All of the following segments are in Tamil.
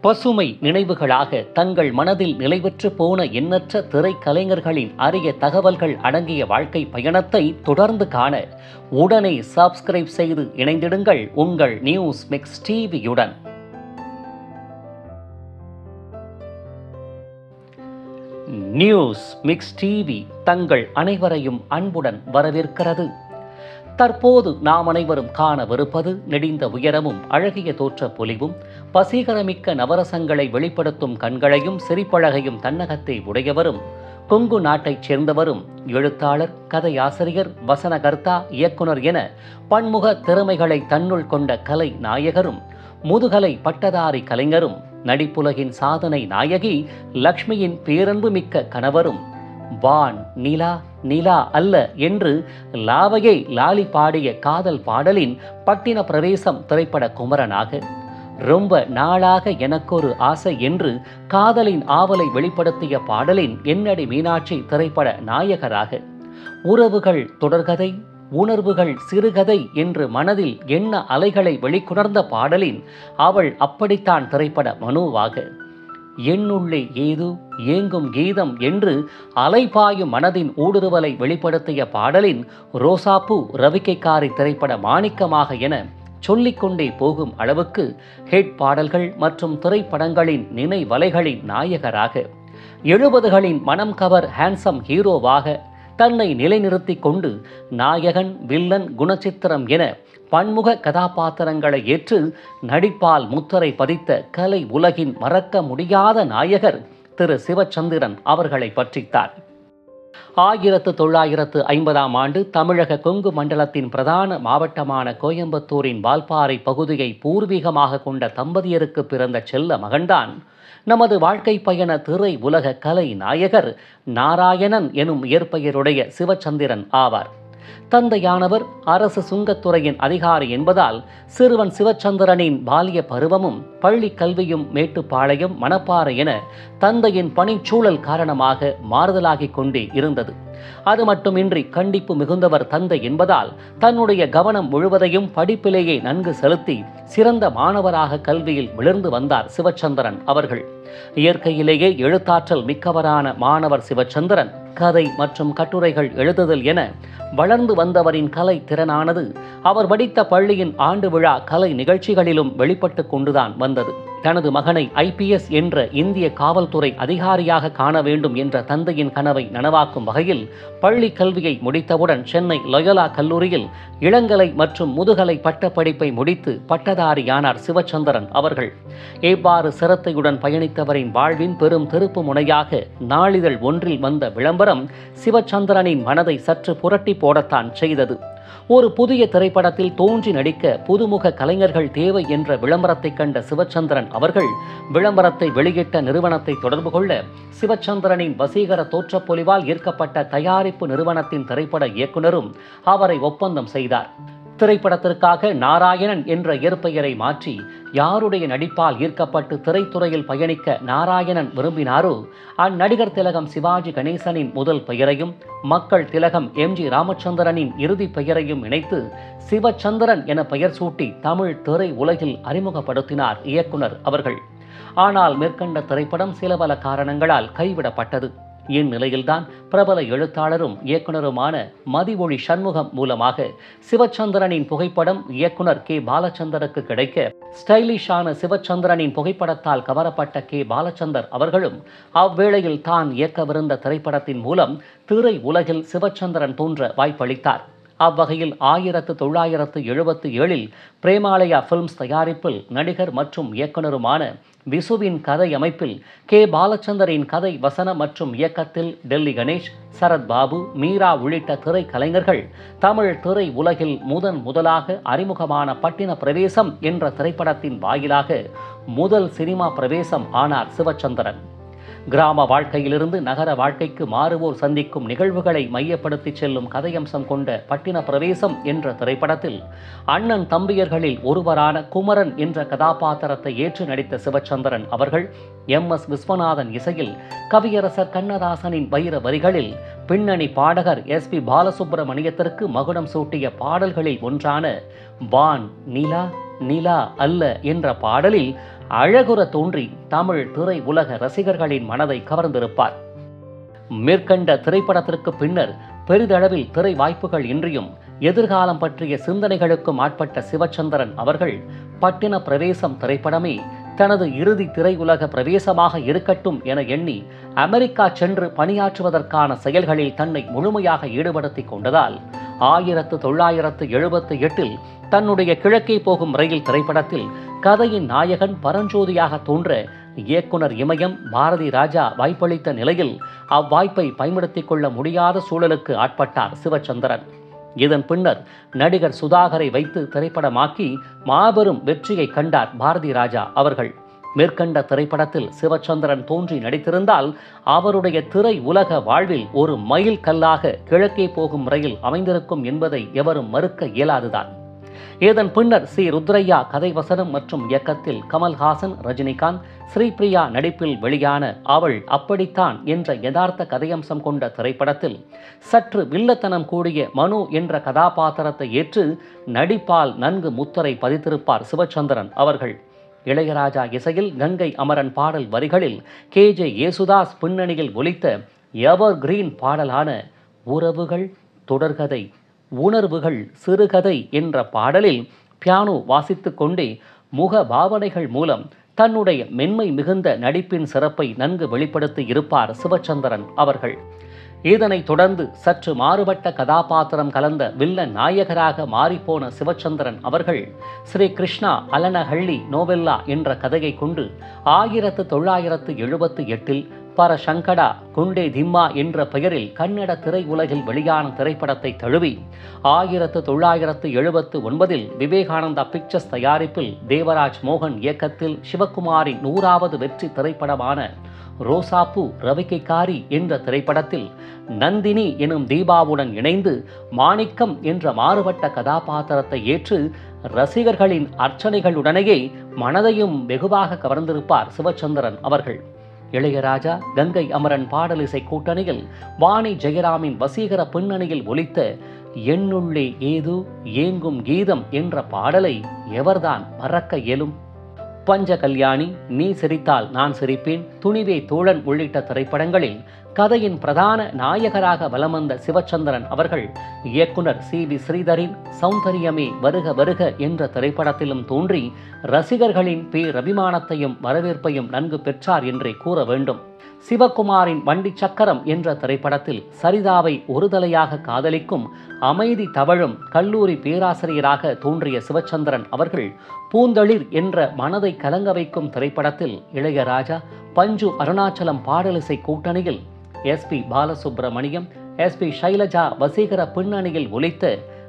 பசுமை நினைவுகளாக தங்கள் மனதில் நிலைபெற்று போன எண்ணற்ற திரைக்கலைஞர்களின் அரிய தகவல்கள் அடங்கிய வாழ்க்கை பயணத்தை தொடர்ந்து காண உடனே சப்ஸ்கிரைப் செய்து இணைந்திடுங்கள் உங்கள் நியூஸ் மிக்ஸ் டிவியுடன் நியூஸ் மிக்ஸ் டிவி தங்கள் அனைவரையும் அன்புடன் வரவேற்கிறது தற்போது நாம் அனைவரும் காணவிருப்பது நெடிந்த உயரமும் அழகிய தோற்ற பொலிவும் பசீகரமிக்க நவரசங்களை வெளிப்படுத்தும் கண்களையும் சிரிப்பழகையும் தன்னகத்தை உடையவரும் கொங்கு நாட்டைச் சேர்ந்தவரும் எழுத்தாளர் கதையாசிரியர் வசனகர்த்தா இயக்குனர் என பன்முக திறமைகளை தன்னுள் கொண்ட கலை நாயகரும் முதுகலை பட்டதாரி கலைஞரும் நடிப்புலகின் சாதனை நாயகி லக்ஷ்மியின் பேரன்பு மிக்க கணவரும் வான் நிலா நிலா அல்ல என்று லாவையை லாலி பாடிய காதல் பாடலின் பட்டின பிரவேசம் திரைப்பட குமரனாக ரொம்ப நாளாக எனக்கொரு ஆசை என்று காதலின் ஆவலை வெளிப்படுத்திய பாடலின் என்னடி மீனாட்சி திரைப்பட நாயகராக உறவுகள் தொடர்கதை உணர்வுகள் சிறுகதை என்று மனதில் எண்ண அலைகளை வெளிக்கொணர்ந்த பாடலின் அவள் அப்படித்தான் திரைப்பட மனுவாக என்னுள்ளே ஏதோ ஏங்கும் கீதம் என்று அலைபாயும் மனதின் ஊடுருவலை வெளிப்படுத்திய பாடலின் ரோசாப்பூ ரவிக்கைக்காரி திரைப்பட மாணிக்கமாக என சொல்லிக்கொண்டே போகும் அளவுக்கு ஹிட் பாடல்கள் மற்றும் திரைப்படங்களின் நினைவலைகளின் நாயகராக எழுபதுகளின் மனம் கவர் ஹேண்ட்ஸம் ஹீரோவாக தன்னை நிலைநிறுத்திக் கொண்டு நாயகன் வில்லன் குணச்சித்திரம் என பன்முக கதாபாத்திரங்களை ஏற்று நடிப்பால் முத்திரை பதித்த கலை உலகின் மறக்க முடியாத நாயகர் திரு சிவச்சந்திரன் அவர்களை பற்றித்தார் ஆயிரத்து தொள்ளாயிரத்து ஐம்பதாம் ஆண்டு தமிழக கொங்கு மண்டலத்தின் பிரதான மாவட்டமான கோயம்புத்தூரின் வால்பாறை பகுதியை பூர்வீகமாக கொண்ட தம்பதியருக்கு பிறந்த செல்ல மகன்தான் நமது வாழ்க்கை பயண திரை உலக கலை நாயகர் நாராயணன் எனும் இயற்பெயருடைய சிவச்சந்திரன் ஆவார் தந்தையானவர் அரசு சுங்கத்துறையின் அதிகாரி என்பதால் சிறுவன் சிவச்சந்திரனின் பாலிய பருவமும் பள்ளி கல்வியும் மேட்டுப்பாளையம் மணப்பாறை என தந்தையின் பணிச்சூழல் காரணமாக மாறுதலாகிக் கொண்டே இருந்தது அது மட்டுமின்றி கண்டிப்பு மிகுந்தவர் தந்தை என்பதால் தன்னுடைய கவனம் முழுவதையும் படிப்பிலேயே நன்கு செலுத்தி சிறந்த மாணவராக கல்வியில் விழுந்து வந்தார் சிவச்சந்திரன் அவர்கள் இயற்கையிலேயே எழுத்தாற்றல் மிக்கவரான மாணவர் சிவச்சந்திரன் கதை மற்றும் கட்டுரைகள் எழுதுதல் என வளர்ந்து வந்தவரின் கலை திறனானது அவர் படித்த பள்ளியின் ஆண்டு விழா கலை நிகழ்ச்சிகளிலும் வெளிப்பட்டு கொண்டுதான் வந்தது தனது மகனை ஐபிஎஸ் என்ற இந்திய காவல்துறை அதிகாரியாக காண வேண்டும் என்ற தந்தையின் கனவை நனவாக்கும் வகையில் பள்ளி கல்வியை முடித்தவுடன் சென்னை லொயலா கல்லூரியில் இளங்கலை மற்றும் முதுகலை பட்டப்படிப்பை முடித்து பட்டதாரியானார் சிவச்சந்திரன் அவர்கள் இவ்வாறு சிரத்தையுடன் பயணித்தவரின் வாழ்வின் பெரும் திருப்பு முனையாக நாளிதழ் ஒன்றில் வந்த விளம்பரம் சிவச்சந்திரனின் மனதை சற்று புரட்டி போடத்தான் செய்தது ஒரு புதிய திரைப்படத்தில் தோன்றி நடிக்க புதுமுக கலைஞர்கள் தேவை என்ற விளம்பரத்தை கண்ட சிவச்சந்திரன் அவர்கள் விளம்பரத்தை வெளியிட்ட நிறுவனத்தை தொடர்பு கொள்ள சிவச்சந்திரனின் வசீகர தோற்றப்பொலிவால் ஈர்க்கப்பட்ட தயாரிப்பு நிறுவனத்தின் திரைப்பட இயக்குனரும் அவரை ஒப்பந்தம் செய்தார் திரைப்படத்திற்காக நாராயணன் என்ற இயற்பெயரை மாற்றி யாருடைய நடிப்பால் ஈர்க்கப்பட்டு திரைத்துறையில் பயணிக்க நாராயணன் விரும்பினாரோ அந்நடிகர் திலகம் சிவாஜி கணேசனின் முதல் பெயரையும் மக்கள் திலகம் எம் ஜி ராமச்சந்திரனின் இறுதி பெயரையும் இணைத்து சிவச்சந்திரன் என பெயர் சூட்டி தமிழ் திரை உலகில் அறிமுகப்படுத்தினார் இயக்குனர் அவர்கள் ஆனால் மேற்கண்ட திரைப்படம் சில பல காரணங்களால் கைவிடப்பட்டது இந்நிலையில்தான் பிரபல எழுத்தாளரும் இயக்குனருமான மதிவொழி சண்முகம் மூலமாக சிவச்சந்திரனின் புகைப்படம் இயக்குனர் கே பாலச்சந்தருக்கு கிடைக்க ஸ்டைலிஷான சிவச்சந்திரனின் புகைப்படத்தால் கவரப்பட்ட கே பாலச்சந்தர் அவர்களும் அவ்வேளையில் தான் இயக்கவிருந்த திரைப்படத்தின் மூலம் திரை உலகில் சிவச்சந்திரன் தோன்ற வாய்ப்பளித்தார் அவ்வகையில் ஆயிரத்து தொள்ளாயிரத்து எழுபத்தி ஏழில் பிரேமாலயா ஃபில்ம்ஸ் தயாரிப்பில் நடிகர் மற்றும் இயக்குனருமான விசுவின் கதை அமைப்பில் கே பாலச்சந்தரின் கதை வசன மற்றும் இயக்கத்தில் டெல்லி கணேஷ் சரத் பாபு மீரா உள்ளிட்ட திரைக்கலைஞர்கள் தமிழ் திரை உலகில் முதன் முதலாக அறிமுகமான பட்டின பிரவேசம் என்ற திரைப்படத்தின் வாயிலாக முதல் சினிமா பிரவேசம் ஆனார் சிவச்சந்திரன் கிராம வாழ்க்கையிலிருந்து நகர வாழ்க்கைக்கு மாறுவோர் சந்திக்கும் நிகழ்வுகளை மையப்படுத்தி செல்லும் கதையம்சம் கொண்ட பட்டின பிரவேசம் என்ற திரைப்படத்தில் அண்ணன் தம்பியர்களில் ஒருவரான குமரன் என்ற கதாபாத்திரத்தை ஏற்று நடித்த சிவச்சந்திரன் அவர்கள் எம் எஸ் விஸ்வநாதன் இசையில் கவியரசர் கண்ணதாசனின் வைர வரிகளில் பின்னணி பாடகர் எஸ் பி பாலசுப்பிரமணியத்திற்கு மகுடம் சூட்டிய பாடல்களில் ஒன்றான வான் நிலா நிலா அல்ல என்ற பாடலில் அழகுற தோன்றி தமிழ் திரை உலக ரசிகர்களின் மனதை கவர்ந்திருப்பார் மேற்கண்ட திரைப்படத்திற்கு பின்னர் பெரிதளவில் திரை வாய்ப்புகள் இன்றியும் எதிர்காலம் பற்றிய சிந்தனைகளுக்கும் ஆட்பட்ட சிவச்சந்திரன் அவர்கள் பட்டின பிரவேசம் திரைப்படமே தனது இறுதி திரையுலக பிரவேசமாக இருக்கட்டும் என எண்ணி அமெரிக்கா சென்று பணியாற்றுவதற்கான செயல்களில் தன்னை முழுமையாக ஈடுபடுத்திக் கொண்டதால் ஆயிரத்து தொள்ளாயிரத்து எழுபத்து எட்டில் தன்னுடைய கிழக்கே போகும் ரயில் திரைப்படத்தில் கதையின் நாயகன் பரஞ்சோதியாக தோன்ற இயக்குனர் இமயம் பாரதி ராஜா வாய்ப்பளித்த நிலையில் அவ்வாய்ப்பை பயன்படுத்திக் கொள்ள முடியாத சூழலுக்கு ஆட்பட்டார் சிவச்சந்திரன் இதன் பின்னர் நடிகர் சுதாகரை வைத்து திரைப்படமாக்கி மாபெரும் வெற்றியை கண்டார் பாரதி ராஜா அவர்கள் மேற்கண்ட திரைப்படத்தில் சிவச்சந்திரன் தோன்றி நடித்திருந்தால் அவருடைய திரை உலக வாழ்வில் ஒரு மைல் கல்லாக கிழக்கே போகும் ரயில் அமைந்திருக்கும் என்பதை எவரும் மறுக்க இயலாதுதான் இதன் பின்னர் சி ருத்ரையா கதை வசனம் மற்றும் இயக்கத்தில் கமல்ஹாசன் ரஜினிகாந்த் ஸ்ரீபிரியா நடிப்பில் வெளியான அவள் அப்படித்தான் என்ற யதார்த்த கதையம்சம் கொண்ட திரைப்படத்தில் சற்று வில்லத்தனம் கூடிய மனு என்ற கதாபாத்திரத்தை ஏற்று நடிப்பால் நன்கு முத்திரை பதித்திருப்பார் சிவச்சந்திரன் அவர்கள் இளையராஜா இசையில் கங்கை அமரன் பாடல் வரிகளில் கே ஜே யேசுதாஸ் பின்னணியில் ஒலித்த எவர் கிரீன் பாடலான உறவுகள் தொடர்கதை உணர்வுகள் சிறுகதை என்ற பாடலில் பியானோ வாசித்துக் கொண்டே முக பாவனைகள் மூலம் தன்னுடைய மென்மை மிகுந்த நடிப்பின் சிறப்பை நன்கு வெளிப்படுத்தி இருப்பார் சிவச்சந்திரன் அவர்கள் இதனைத் தொடர்ந்து சற்று மாறுபட்ட கதாபாத்திரம் கலந்த வில்லன் நாயகராக மாறிப்போன சிவச்சந்திரன் அவர்கள் ஸ்ரீ கிருஷ்ணா அலனஹள்ளி நோவெல்லா என்ற கதையை கொண்டு ஆயிரத்து தொள்ளாயிரத்து எழுபத்து எட்டில் பர சங்கடா குண்டே திம்மா என்ற பெயரில் கன்னட திரையுலகில் வெளியான திரைப்படத்தை தழுவி ஆயிரத்து தொள்ளாயிரத்து எழுபத்து ஒன்பதில் விவேகானந்தா பிக்சர்ஸ் தயாரிப்பில் தேவராஜ் மோகன் இயக்கத்தில் சிவகுமாரின் நூறாவது வெற்றி திரைப்படமான ரோசாப்பு ரவிக்கைக்காரி என்ற திரைப்படத்தில் நந்தினி எனும் தீபாவுடன் இணைந்து மாணிக்கம் என்ற மாறுபட்ட கதாபாத்திரத்தை ஏற்று ரசிகர்களின் அர்ச்சனைகளுடனேயே மனதையும் வெகுவாக கவர்ந்திருப்பார் சிவச்சந்திரன் அவர்கள் இளையராஜா கங்கை அமரன் பாடலிசை கூட்டணியில் வாணி ஜெயராமின் வசீகர பின்னணியில் ஒலித்த என்னுள்ளே ஏதோ ஏங்கும் கீதம் என்ற பாடலை எவர்தான் மறக்க இயலும் பஞ்ச கல்யாணி நீ சிரித்தால் நான் சிரிப்பேன் துணிவே தோழன் உள்ளிட்ட திரைப்படங்களில் கதையின் பிரதான நாயகராக வலம் வந்த சிவச்சந்திரன் அவர்கள் இயக்குனர் சி வி ஸ்ரீதரின் சௌந்தரியமே வருக வருக என்ற திரைப்படத்திலும் தோன்றி ரசிகர்களின் பேரபிமானத்தையும் வரவேற்பையும் நன்கு பெற்றார் என்றே கூற வேண்டும் சிவகுமாரின் வண்டி சக்கரம் என்ற திரைப்படத்தில் சரிதாவை ஒருதலையாக காதலிக்கும் அமைதி தவழும் கல்லூரி பேராசிரியராக தோன்றிய சிவச்சந்திரன் அவர்கள் பூந்தளிர் என்ற மனதை கலங்க வைக்கும் திரைப்படத்தில் இளையராஜா பஞ்சு அருணாச்சலம் பாடலிசை கூட்டணியில் எஸ்பி பாலசுப்பிரமணியம் எஸ்பி சைலஜா வசீகர பின்னணியில் ஒலித்த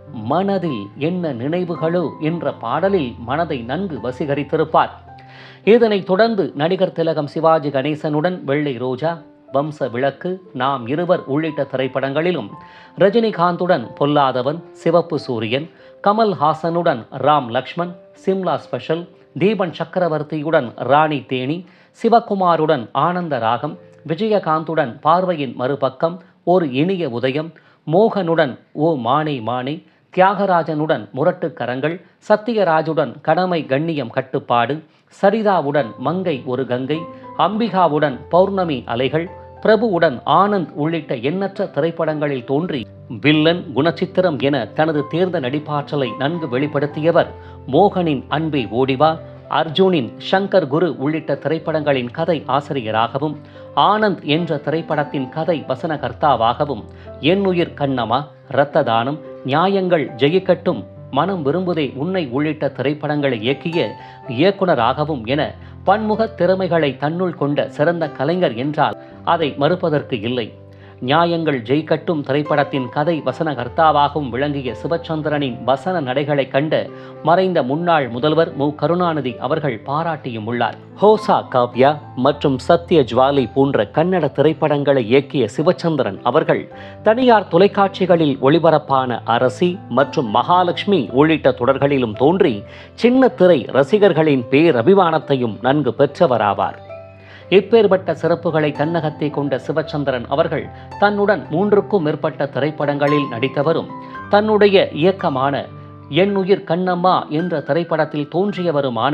மனதில் என்ன நினைவுகளோ என்ற பாடலில் மனதை நன்கு வசீகரித்திருப்பார் இதனைத் தொடர்ந்து நடிகர் திலகம் சிவாஜி கணேசனுடன் வெள்ளை ரோஜா வம்ச விளக்கு நாம் இருவர் உள்ளிட்ட திரைப்படங்களிலும் ரஜினிகாந்துடன் பொல்லாதவன் சிவப்பு சூரியன் கமல் ஹாசனுடன் ராம் லக்ஷ்மண் சிம்லா ஸ்பெஷல் தீபன் சக்கரவர்த்தியுடன் ராணி தேனி சிவகுமாருடன் ஆனந்த ராகம் விஜயகாந்துடன் பார்வையின் மறுபக்கம் ஒரு இனிய உதயம் மோகனுடன் ஓ மானே மானே தியாகராஜனுடன் முரட்டு கரங்கள் சத்தியராஜுடன் கடமை கண்ணியம் கட்டுப்பாடு சரிதாவுடன் மங்கை ஒரு கங்கை அம்பிகாவுடன் பௌர்ணமி அலைகள் பிரபுவுடன் ஆனந்த் உள்ளிட்ட எண்ணற்ற திரைப்படங்களில் தோன்றி வில்லன் குணச்சித்திரம் என தனது தேர்ந்த நடிப்பாற்றலை நன்கு வெளிப்படுத்தியவர் மோகனின் அன்பே ஓடிவா அர்ஜுனின் ஷங்கர் குரு உள்ளிட்ட திரைப்படங்களின் கதை ஆசிரியராகவும் ஆனந்த் என்ற திரைப்படத்தின் கதை வசனகர்த்தாவாகவும் என்னுயிர் கண்ணமா இரத்த தானம் நியாயங்கள் ஜெயிக்கட்டும் மனம் விரும்புதே உன்னை உள்ளிட்ட திரைப்படங்களை இயக்கிய இயக்குனராகவும் என பன்முக திறமைகளை தன்னுள் கொண்ட சிறந்த கலைஞர் என்றால் அதை மறுப்பதற்கு இல்லை நியாயங்கள் ஜெயிக்கட்டும் திரைப்படத்தின் கதை வசனகர்த்தாவாகவும் விளங்கிய சிவச்சந்திரனின் வசன நடைகளை கண்ட மறைந்த முன்னாள் முதல்வர் மு கருணாநிதி அவர்கள் பாராட்டியும் உள்ளார் ஹோசா காவ்யா மற்றும் சத்ய ஜுவாலி போன்ற கன்னட திரைப்படங்களை இயக்கிய சிவச்சந்திரன் அவர்கள் தனியார் தொலைக்காட்சிகளில் ஒளிபரப்பான அரசி மற்றும் மகாலட்சுமி உள்ளிட்ட தொடர்களிலும் தோன்றி சின்ன திரை ரசிகர்களின் பேரபிமானத்தையும் நன்கு பெற்றவராவார் இப்பேற்பட்ட சிறப்புகளை தன்னகத்தை கொண்ட சிவச்சந்திரன் அவர்கள் தன்னுடன் மூன்றுக்கும் மேற்பட்ட திரைப்படங்களில் நடித்தவரும் தன்னுடைய இயக்கமான என் உயிர் கண்ணம்மா என்ற திரைப்படத்தில் தோன்றியவருமான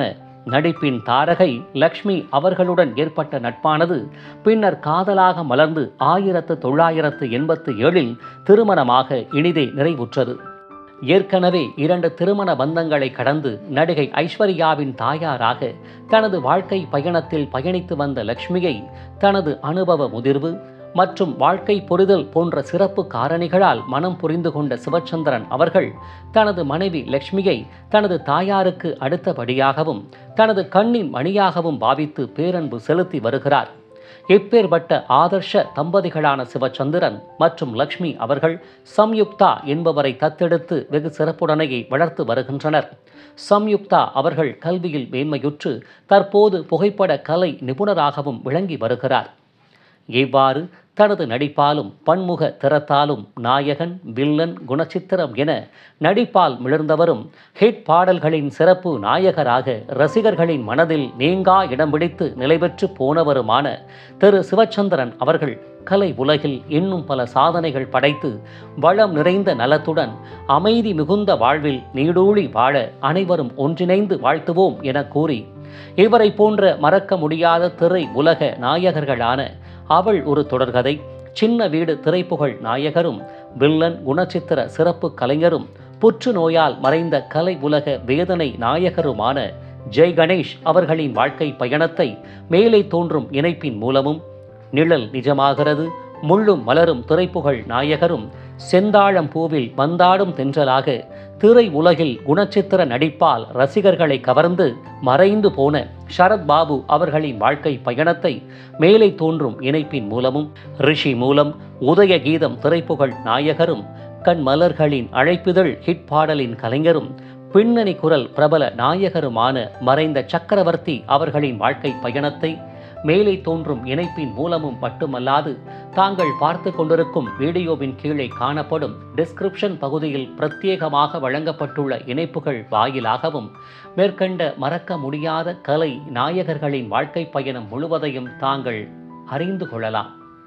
நடிப்பின் தாரகை லக்ஷ்மி அவர்களுடன் ஏற்பட்ட நட்பானது பின்னர் காதலாக மலர்ந்து ஆயிரத்து தொள்ளாயிரத்து எண்பத்து ஏழில் திருமணமாக இனிதே நிறைவுற்றது ஏற்கனவே இரண்டு திருமண பந்தங்களை கடந்து நடிகை ஐஸ்வர்யாவின் தாயாராக தனது வாழ்க்கை பயணத்தில் பயணித்து வந்த லக்ஷ்மியை தனது அனுபவ முதிர்வு மற்றும் வாழ்க்கை புரிதல் போன்ற சிறப்பு காரணிகளால் மனம் புரிந்து கொண்ட சிவச்சந்திரன் அவர்கள் தனது மனைவி லக்ஷ்மியை தனது தாயாருக்கு அடுத்தபடியாகவும் தனது கண்ணின் மணியாகவும் பாவித்து பேரன்பு செலுத்தி வருகிறார் எப்பேற்பட்ட ஆதர்ஷ தம்பதிகளான சிவச்சந்திரன் மற்றும் லக்ஷ்மி அவர்கள் சம்யுக்தா என்பவரை தத்தெடுத்து வெகு சிறப்புடனேயே வளர்த்து வருகின்றனர் சம்யுக்தா அவர்கள் கல்வியில் மேன்மையுற்று தற்போது புகைப்பட கலை நிபுணராகவும் விளங்கி வருகிறார் இவ்வாறு தனது நடிப்பாலும் பன்முக திறத்தாலும் நாயகன் வில்லன் குணச்சித்திரம் என நடிப்பால் மிளர்ந்தவரும் ஹிட் பாடல்களின் சிறப்பு நாயகராக ரசிகர்களின் மனதில் நீங்கா இடம் பிடித்து நிலை பெற்று போனவருமான திரு சிவச்சந்திரன் அவர்கள் கலை உலகில் இன்னும் பல சாதனைகள் படைத்து வளம் நிறைந்த நலத்துடன் அமைதி மிகுந்த வாழ்வில் நீடூழி வாழ அனைவரும் ஒன்றிணைந்து வாழ்த்துவோம் என கூறி இவரை போன்ற மறக்க முடியாத திரை உலக நாயகர்களான அவள் ஒரு தொடர்கதை சின்ன வீடு திரைப்புகழ் நாயகரும் வில்லன் குணச்சித்திர சிறப்பு கலைஞரும் புற்றுநோயால் மறைந்த கலை உலக வேதனை நாயகருமான ஜெய் கணேஷ் அவர்களின் வாழ்க்கை பயணத்தை மேலே தோன்றும் இணைப்பின் மூலமும் நிழல் நிஜமாகிறது முள்ளும் மலரும் திரைப்புகழ் நாயகரும் செந்தாழம் பூவில் வந்தாடும் தென்றலாக திரை உலகில் குணச்சித்திர நடிப்பால் ரசிகர்களை கவர்ந்து மறைந்து போன சரத் பாபு அவர்களின் வாழ்க்கை பயணத்தை மேலே தோன்றும் இணைப்பின் மூலமும் ரிஷி மூலம் உதய கீதம் திரைப்புகழ் நாயகரும் கண் மலர்களின் அழைப்புதழ் ஹிட் பாடலின் கலைஞரும் பின்னணி குரல் பிரபல நாயகருமான மறைந்த சக்கரவர்த்தி அவர்களின் வாழ்க்கை பயணத்தை மேலே தோன்றும் இணைப்பின் மூலமும் மட்டுமல்லாது தாங்கள் பார்த்து கொண்டிருக்கும் வீடியோவின் கீழே காணப்படும் டிஸ்கிரிப்ஷன் பகுதியில் பிரத்யேகமாக வழங்கப்பட்டுள்ள இணைப்புகள் வாயிலாகவும் மேற்கண்ட மறக்க முடியாத கலை நாயகர்களின் வாழ்க்கை பயணம் முழுவதையும் தாங்கள் அறிந்து கொள்ளலாம்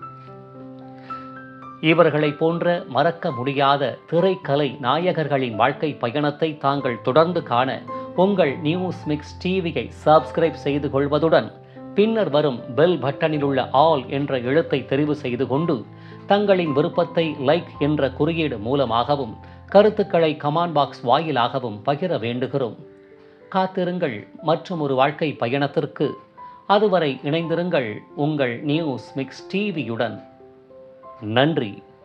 இவர்களை போன்ற மறக்க முடியாத திரைக்கலை நாயகர்களின் வாழ்க்கை பயணத்தை தாங்கள் தொடர்ந்து காண உங்கள் நியூஸ் மிக்ஸ் டிவியை சப்ஸ்கிரைப் செய்து கொள்வதுடன் பின்னர் வரும் பெல் பட்டனில் உள்ள ஆல் என்ற எழுத்தை தெரிவு செய்து கொண்டு தங்களின் விருப்பத்தை லைக் என்ற குறியீடு மூலமாகவும் கருத்துக்களை கமாண்ட் பாக்ஸ் வாயிலாகவும் பகிர வேண்டுகிறோம் காத்திருங்கள் மற்றும் ஒரு வாழ்க்கை பயணத்திற்கு அதுவரை இணைந்திருங்கள் உங்கள் நியூஸ் மிக்ஸ் டிவியுடன் நன்றி